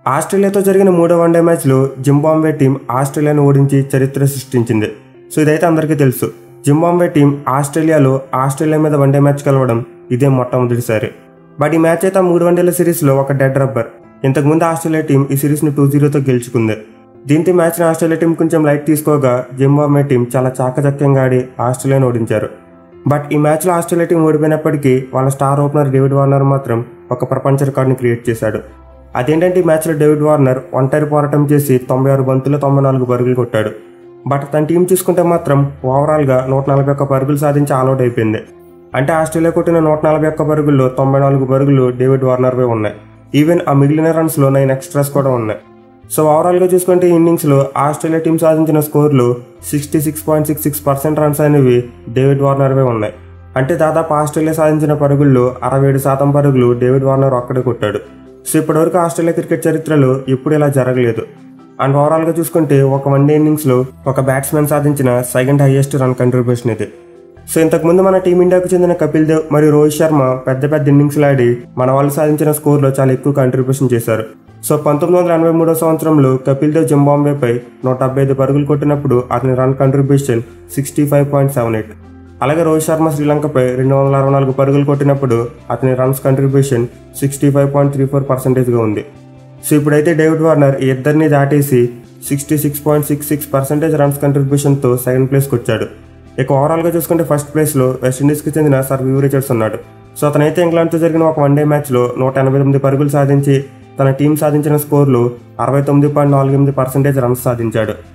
ఆస్ట్రేలియాతో జరిగిన మూడో వన్డే మ్యాచ్లో జింబాంబే టీం ఆస్ట్రేలియాను ఓడించి చరిత్ర సృష్టించింది సో ఇదైతే అందరికీ తెలుసు జింబాంబే టీం ఆస్ట్రేలియాలో ఆస్ట్రేలియా మీద వన్డే మ్యాచ్ కలవడం ఇదే మొట్టమొదటిసారి బట్ ఈ మ్యాచ్ అయితే ఆ మూడు వన్డేల సిరీస్లో ఒక డెడ్ రబ్బర్ ఇంతకుముందు ఆస్ట్రేలియా టీం ఈ సిరీస్ని టూ జీరోతో గెలుచుకుంది దీంతో ఈ మ్యాచ్ని ఆస్ట్రేలియా టీం కొంచెం లైట్ తీసుకోగా జింబాంబే టీం చాలా చాకచక్యంగా ఆడి ఆస్ట్రేలియాను ఓడించారు బట్ ఈ మ్యాచ్లో ఆస్ట్రేలియా టీం ఓడిపోయినప్పటికీ వాళ్ళ స్టార్ ఓపెనర్ డేవిడ్ వార్నర్ మాత్రం ఒక ప్రపంచ రికార్డుని క్రియేట్ చేశాడు అదేంటంటే ఈ మ్యాచ్లో డేవిడ్ వార్నర్ ఒంటరి పోరాటం చేసి తొంభై ఆరు బంతులు తొంభై నాలుగు పరుగులు కొట్టాడు బట్ తన టీం చూసుకుంటే మాత్రం ఓవరాల్గా నూట నలభై ఒక్క పరుగులు సాధించి ఆల్అౌట్ అయిపోయింది అంటే ఆస్ట్రేలియా కొట్టిన నూట నలభై ఒక్క పరుగుల్లో తొంభై నాలుగు పరుగులు డేవిడ్ వార్నర్వే ఉన్నాయి ఈవెన్ ఆ మిగిలిన రన్స్లో నైన్ ఎక్స్ట్రాస్ కూడా ఉన్నాయి సో ఓవరాల్గా చూసుకుంటే ఈ ఇన్నింగ్స్లో ఆస్ట్రేలియా టీం సాధించిన స్కోర్లు sixty six point six six percent runs అనేవి డేవిడ్ వార్నర్వే ఉన్నాయి అంటే దాదాపు ఆస్ట్రేలియా సాధించిన పరుగుల్లో అరవై ఏడు శాతం పరుగులు డేవిడ్ వార్నర్ ఒక్కడే కొట్టాడు సో ఇప్పటివరకు ఆస్ట్రేలియా క్రికెట్ చరిత్రలో ఎప్పుడు ఇలా జరగలేదు అండ్ ఓవరాల్గా చూసుకుంటే ఒక వన్డే ఇన్నింగ్స్లో ఒక బ్యాట్స్మెన్ సాధించిన సెకండ్ హైయెస్ట్ రన్ కంట్రిబ్యూషన్ ఇది సో ఇంతకుముందు మన టీమిండియాకు చెందిన కపిల్ దేవ్ మరియు రోహిత్ శర్మ పెద్ద పెద్ద ఇన్నింగ్స్లు ఆడి మన వాళ్ళు సాధించిన స్కోర్లో చాలా ఎక్కువ కంట్రిబ్యూషన్ చేశారు సో పంతొమ్మిది వందల ఎనభై మూడో సంవత్సరంలో కపిల్ దేవ్ జింబాంబేపై నూట డెబ్బై ఐదు పరుగులు కొట్టినప్పుడు అతని run contribution sixty five point seven eight అలాగే రోహిత్ శర్మ శ్రీలంకపై రెండు వందల అరవై నాలుగు పరుగులు కొట్టినప్పుడు అతని runs contribution sixty five point three four పర్సెంటేజ్గా ఉంది సో ఇప్పుడైతే డేవిడ్ వార్నర్ ఈ ఇద్దరిని దాటేసి sixty six point six six percentage runs కంట్రిబ్యూషన్తో సెకండ్ ప్లేస్కి వచ్చాడు ఇక ఓవరాల్గా చూసుకుంటే ఫస్ట్ ప్లేస్లో వెస్టిండీస్కి చెందిన సర్ వ్యూ రిచర్డ్స్ ఉన్నాడు సో అతనైతే ఇంగ్లాండ్తో జరిగిన ఒక వన్డే మ్యాచ్లో నూట ఎనభై తొమ్మిది పరుగులు సాధించి తన టీం సాధించిన స్కోర్లు అరవై తొమ్మిది పాయింట్ నాలుగు ఎనిమిది పర్సెంటేజ్ రన్స్ సాధించాడు